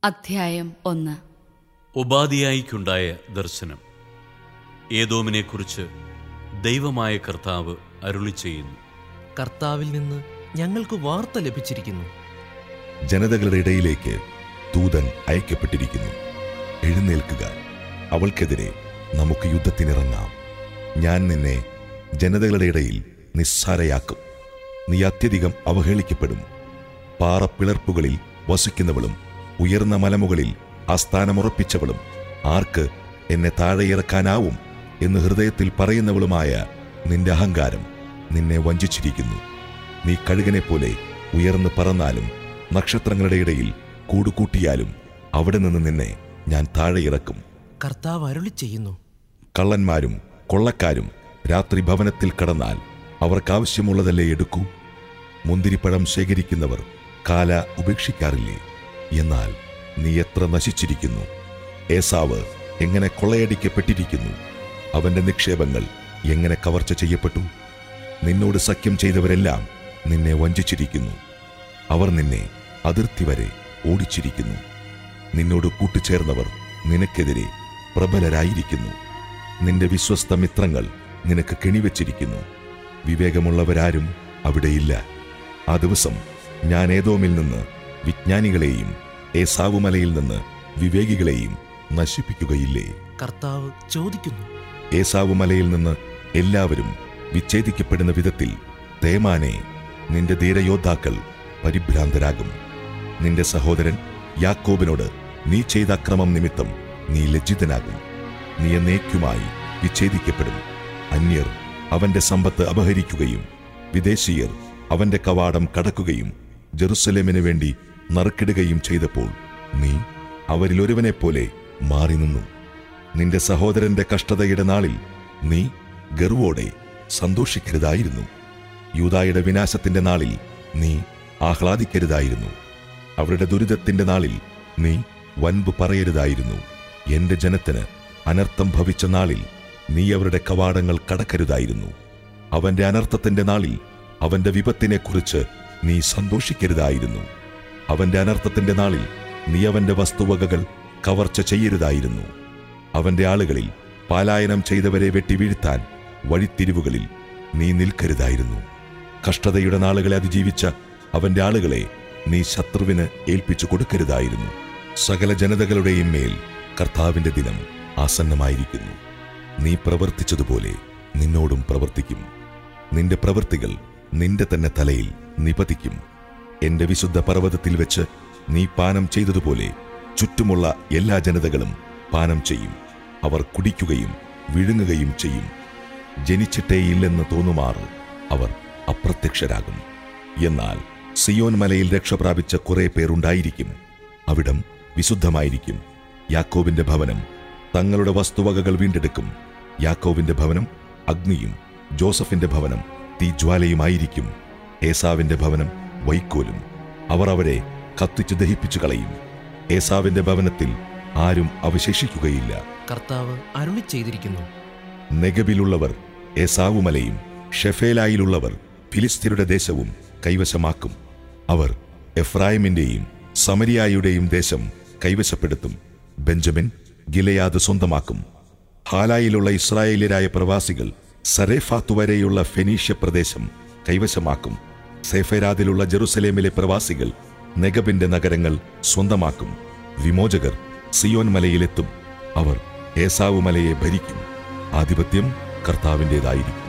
അധ്യായം ഒന്ന് ഉപാധിയായിക്കുണ്ടായ ദർശനം ഏതോമിനെക്കുറിച്ച് ദൈവമായ കർത്താവ് അരുളി ചെയ്യുന്നു കർത്താവിൽ നിന്ന് ഞങ്ങൾക്ക് വാർത്ത ലഭിച്ചിരിക്കുന്നു ജനതകളുടെ ഇടയിലേക്ക് ദൂതൻ അയക്കപ്പെട്ടിരിക്കുന്നു എഴുന്നേൽക്കുക അവൾക്കെതിരെ നമുക്ക് യുദ്ധത്തിനിറങ്ങാം ഞാൻ നിന്നെ ജനതകളുടെ ഇടയിൽ നിസ്സാരയാക്കും നീ അത്യധികം അവഹേളിക്കപ്പെടും പാറപ്പിളർപ്പുകളിൽ വസിക്കുന്നവളും ഉയർന്ന മലമുകളിൽ ആസ്ഥാനമുറപ്പിച്ചവളും ആർക്ക് എന്നെ താഴെയിറക്കാനാവും എന്ന് ഹൃദയത്തിൽ പറയുന്നവളുമായ നിന്റെ അഹങ്കാരം നിന്നെ വഞ്ചിച്ചിരിക്കുന്നു നീ കഴുകനെ പോലെ ഉയർന്നു പറന്നാലും നക്ഷത്രങ്ങളുടെ ഇടയിൽ കൂടുകൂട്ടിയാലും അവിടെ നിന്ന് നിന്നെ ഞാൻ താഴെയിറക്കും കർത്താവ് അരുളി ചെയ്യുന്നു കള്ളന്മാരും കൊള്ളക്കാരും രാത്രി ഭവനത്തിൽ കടന്നാൽ അവർക്കാവശ്യമുള്ളതല്ലേ എടുക്കൂ മുന്തിരിപ്പഴം ശേഖരിക്കുന്നവർ കാല ഉപേക്ഷിക്കാറില്ലേ എന്നാൽ നീ എത്ര നശിച്ചിരിക്കുന്നു ഏസാവ് എങ്ങനെ കൊള്ളയടിക്കപ്പെട്ടിരിക്കുന്നു അവന്റെ നിക്ഷേപങ്ങൾ എങ്ങനെ കവർച്ച ചെയ്യപ്പെട്ടു നിന്നോട് സഖ്യം ചെയ്തവരെല്ലാം നിന്നെ വഞ്ചിച്ചിരിക്കുന്നു അവർ നിന്നെ അതിർത്തി വരെ ഓടിച്ചിരിക്കുന്നു നിന്നോട് കൂട്ടുചേർന്നവർ നിനക്കെതിരെ പ്രബലരായിരിക്കുന്നു നിന്റെ വിശ്വസ്ത മിത്രങ്ങൾ നിനക്ക് കെണിവെച്ചിരിക്കുന്നു വിവേകമുള്ളവരാരും അവിടെയില്ല ആ ദിവസം ഞാൻ ഏതോമിൽ നിന്ന് വിജ്ഞാനികളെയും ഏസാവുമലയിൽ നിന്ന് വിവേകികളെയും നശിപ്പിക്കുകയില്ലേ കർത്താവ് ചോദിക്കുന്നു ഏസാവുമലയിൽ നിന്ന് എല്ലാവരും വിച്ഛേദിക്കപ്പെടുന്ന വിധത്തിൽ തേമാനെ നിന്റെ ധീരയോദ്ധാക്കൾ പരിഭ്രാന്തരാകും നിന്റെ സഹോദരൻ യാക്കോബിനോട് നീ ചെയ്ത അക്രമം നിമിത്തം നീ ലജ്ജിതനാകും നീ എന്നേക്കുമായി വിച്ഛേദിക്കപ്പെടും അന്യർ അവന്റെ സമ്പത്ത് അപഹരിക്കുകയും വിദേശീയർ അവന്റെ കവാടം കടക്കുകയും ജെറുസലേമിന് വേണ്ടി നറുക്കിടുകയും ചെയ്തപ്പോൾ നീ അവരിലൊരുവനെപ്പോലെ മാറി നിന്നു നിന്റെ സഹോദരന്റെ കഷ്ടതയുടെ നാളിൽ നീ ഗർവോടെ സന്തോഷിക്കരുതായിരുന്നു യൂതായുടെ വിനാശത്തിന്റെ നാളിൽ നീ ആഹ്ലാദിക്കരുതായിരുന്നു അവരുടെ ദുരിതത്തിന്റെ നാളിൽ നീ വൻപ് പറയരുതായിരുന്നു എന്റെ ജനത്തിന് അനർത്ഥം ഭവിച്ച നാളിൽ നീ അവരുടെ കവാടങ്ങൾ കടക്കരുതായിരുന്നു അവന്റെ അനർത്ഥത്തിന്റെ നാളിൽ അവന്റെ വിപത്തിനെക്കുറിച്ച് നീ സന്തോഷിക്കരുതായിരുന്നു അവന്റെ അനർത്ഥത്തിന്റെ നാളിൽ നീ അവന്റെ വസ്തുവകകൾ കവർച്ച ചെയ്യരുതായിരുന്നു അവന്റെ ആളുകളിൽ പാലായനം ചെയ്തവരെ വെട്ടി വീഴ്ത്താൻ വഴിത്തിരിവുകളിൽ നീ നിൽക്കരുതായിരുന്നു കഷ്ടതയുടെ നാളുകളെ അതിജീവിച്ച അവന്റെ ആളുകളെ നീ ശത്രുവിന് ഏൽപ്പിച്ചു കൊടുക്കരുതായിരുന്നു സകല ജനതകളുടെയും മേൽ കർത്താവിന്റെ ദിനം ആസന്നമായിരിക്കുന്നു നീ പ്രവർത്തിച്ചതുപോലെ നിന്നോടും പ്രവർത്തിക്കും നിന്റെ പ്രവൃത്തികൾ നിന്റെ തന്നെ തലയിൽ നിപതിക്കും എന്റെ വിശുദ്ധ പർവ്വതത്തിൽ വെച്ച് നീ പാനം ചെയ്തതുപോലെ ചുറ്റുമുള്ള എല്ലാ ജനതകളും പാനം ചെയ്യും അവർ കുടിക്കുകയും വിഴുങ്ങുകയും ചെയ്യും ജനിച്ചിട്ടേയില്ലെന്ന് തോന്നുമാറ് അവർ അപ്രത്യക്ഷരാകും എന്നാൽ സിയോൻ മലയിൽ രക്ഷ പ്രാപിച്ച കുറെ പേരുണ്ടായിരിക്കും അവിടം വിശുദ്ധമായിരിക്കും യാക്കോബിന്റെ ഭവനം തങ്ങളുടെ വസ്തുവകകൾ വീണ്ടെടുക്കും യാക്കോബിന്റെ ഭവനം അഗ്നിയും ജോസഫിന്റെ ഭവനം തീജ്വാലയുമായിരിക്കും ഏസാവിന്റെ ഭവനം വൈക്കോലും അവർ അവരെ കത്തിച്ചു ദഹിപ്പിച്ചു കളയും ഏസാവിന്റെ ഭവനത്തിൽ ആരും അവശേഷിക്കുകയില്ല കർത്താവ് അരുളി ചെയ്തിരിക്കുന്നു നെഗബിലുള്ളവർ ഏസാവുമലയും ഷെഫേലായിലുള്ളവർ ഫിലിസ്തീനയുടെ ദേശവും കൈവശമാക്കും അവർ എഫ്രായിമിന്റെയും സമരിയായുടെയും ദേശം കൈവശപ്പെടുത്തും ബെഞ്ചമിൻ ഗിലയാദ് സ്വന്തമാക്കും ഹാലായിലുള്ള ഇസ്രായേലിയരായ പ്രവാസികൾ സരേഫാത്ത് വരെയുള്ള ഫെനീഷ്യ പ്രദേശം കൈവശമാക്കും സേഫരാദിലുള്ള ജെറുസലേമിലെ പ്രവാസികൾ നെഗബിന്റെ നഗരങ്ങൾ സ്വന്തമാക്കും വിമോചകർ സിയോൻ മലയിലെത്തും അവർ ഏസാവ് മലയെ ഭരിക്കും ആധിപത്യം കർത്താവിൻ്റെതായിരിക്കും